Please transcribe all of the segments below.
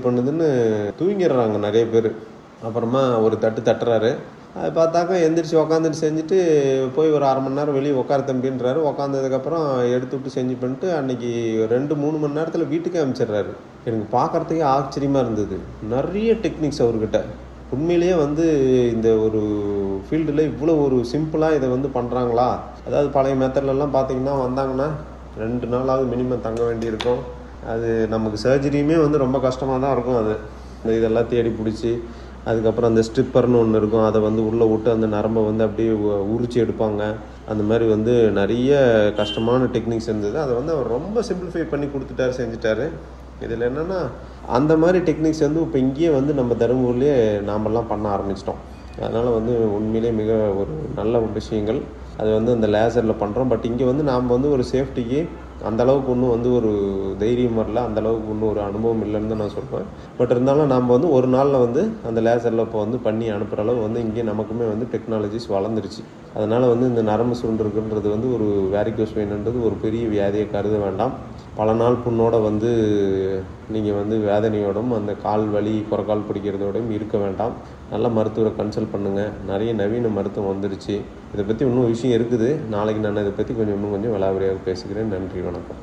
பண்ணுதுன்னு தூங்கிடுறாங்க நிறைய பேர் அப்புறமா ஒரு தட்டு தட்டுறாரு அது பார்த்தாக்கா எந்திரிச்சு உக்காந்துட்டு செஞ்சுட்டு போய் ஒரு அரை மணி நேரம் வெளியே உட்கார தம்பின்றாரு உக்காந்ததுக்கப்புறம் எடுத்து விட்டு செஞ்சு பண்ணிட்டு அன்னைக்கு ரெண்டு மூணு மணி நேரத்தில் வீட்டுக்கே அனுப்பிச்சிடுறாரு எனக்கு பார்க்குறதுக்கே ஆச்சரியமாக இருந்தது நிறைய டெக்னிக்ஸ் அவர்கிட்ட உண்மையிலேயே வந்து இந்த ஒரு ஃபீல்டில் இவ்வளோ ஒரு சிம்பிளாக இதை வந்து பண்ணுறாங்களா அதாவது பழைய மெத்தட்லலாம் பார்த்தீங்கன்னா வந்தாங்கன்னா ரெண்டு நாளாவது மினிமம் தங்க வேண்டியிருக்கும் அது நமக்கு சர்ஜரியுமே வந்து ரொம்ப கஷ்டமாக தான் இருக்கும் அது இந்த இதெல்லாம் தேடி பிடிச்சி அதுக்கப்புறம் அந்த ஸ்ட்ரிப்பர்னு ஒன்று இருக்கும் அதை வந்து உள்ளே விட்டு அந்த நரம்பை வந்து அப்படியே உ- உரிச்சு எடுப்பாங்க அந்த மாதிரி வந்து நிறைய கஷ்டமான டெக்னிக்ஸ் இருந்தது அதை வந்து அவர் ரொம்ப சிம்பிளிஃபை பண்ணி கொடுத்துட்டாரு செஞ்சுட்டாரு இதில் என்னென்னா அந்த மாதிரி டெக்னிக்ஸ் வந்து இப்போ இங்கேயே வந்து நம்ம தருமபுரிலேயே நாமெல்லாம் பண்ண ஆரம்பிச்சிட்டோம் அதனால் வந்து உண்மையிலேயே மிக ஒரு நல்ல ஒரு விஷயங்கள் அது வந்து அந்த லேசரில் பண்ணுறோம் பட் இங்கே வந்து நாம் வந்து ஒரு சேஃப்டிக்கு அந்த அளவுக்கு ஒன்றும் வந்து ஒரு தைரியம் வரல அந்த அளவுக்கு ஒன்றும் ஒரு அனுபவம் இல்லைன்னு தான் நான் சொல்லுவேன் பட் இருந்தாலும் நம்ம வந்து ஒரு நாளில் வந்து அந்த லேசரில் இப்போ வந்து பண்ணி அனுப்புகிற அளவு வந்து இங்கே நமக்குமே வந்து டெக்னாலஜிஸ் வளர்ந்துருச்சு அதனால் வந்து இந்த நரம்பு சுருண்டுருக்குன்றது வந்து ஒரு வேரிகோஸ் வெயின்ன்றது ஒரு பெரிய வியாதியை கருத வேண்டாம் பல நாள் புண்ணோட வந்து நீங்கள் வந்து வேதனையோடும் அந்த கால் வலி குறக்கால் பிடிக்கிறதோடையும் இருக்க வேண்டாம் நல்ல மருத்துவரை கன்சல்ட் பண்ணுங்கள் நிறைய நவீன மருத்துவம் வந்துருச்சு இதை பற்றி இன்னும் விஷயம் இருக்குது நாளைக்கு நான் இதை பற்றி கொஞ்சம் இன்னும் கொஞ்சம் விளாவரியாக பேசுகிறேன் நன்றி வணக்கம்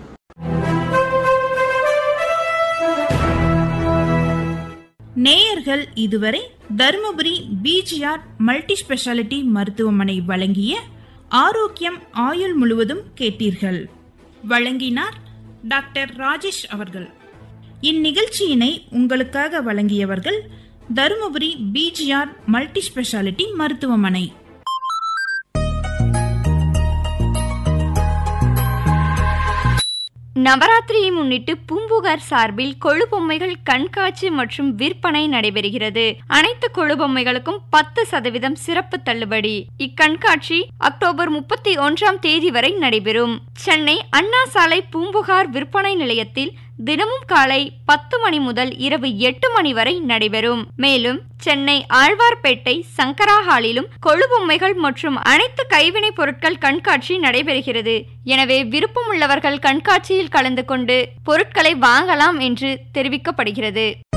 நேயர்கள் இதுவரை தருமபுரி பிஜிஆர் மல்டி ஸ்பெஷாலிட்டி மருத்துவமனை வழங்கிய ஆரோக்கியம் ஆயுள் முழுவதும் கேட்டீர்கள் வழங்கினார் டாக்டர் ராஜேஷ் அவர்கள் இந்நிகழ்ச்சியினை உங்களுக்காக வழங்கியவர்கள் தருமபுரி பிஜிஆர் மல்டி ஸ்பெஷாலிட்டி மருத்துவமனை நவராத்திரியை முன்னிட்டு பூம்புகார் சார்பில் கொழு பொம்மைகள் கண்காட்சி மற்றும் விற்பனை நடைபெறுகிறது அனைத்து கொழு பொம்மைகளுக்கும் பத்து சதவீதம் சிறப்பு தள்ளுபடி இக்கண்காட்சி அக்டோபர் முப்பத்தி ஒன்றாம் தேதி வரை நடைபெறும் சென்னை அண்ணா சாலை பூம்புகார் விற்பனை நிலையத்தில் தினமும் காலை பத்து மணி முதல் இரவு எட்டு மணி வரை நடைபெறும் மேலும் சென்னை ஆழ்வார்பேட்டை சங்கரா ஹாலிலும் கொழுபொம்மைகள் மற்றும் அனைத்து கைவினைப் பொருட்கள் கண்காட்சி நடைபெறுகிறது எனவே விருப்பமுள்ளவர்கள் கண்காட்சியில் கலந்து கொண்டு பொருட்களை வாங்கலாம் என்று தெரிவிக்கப்படுகிறது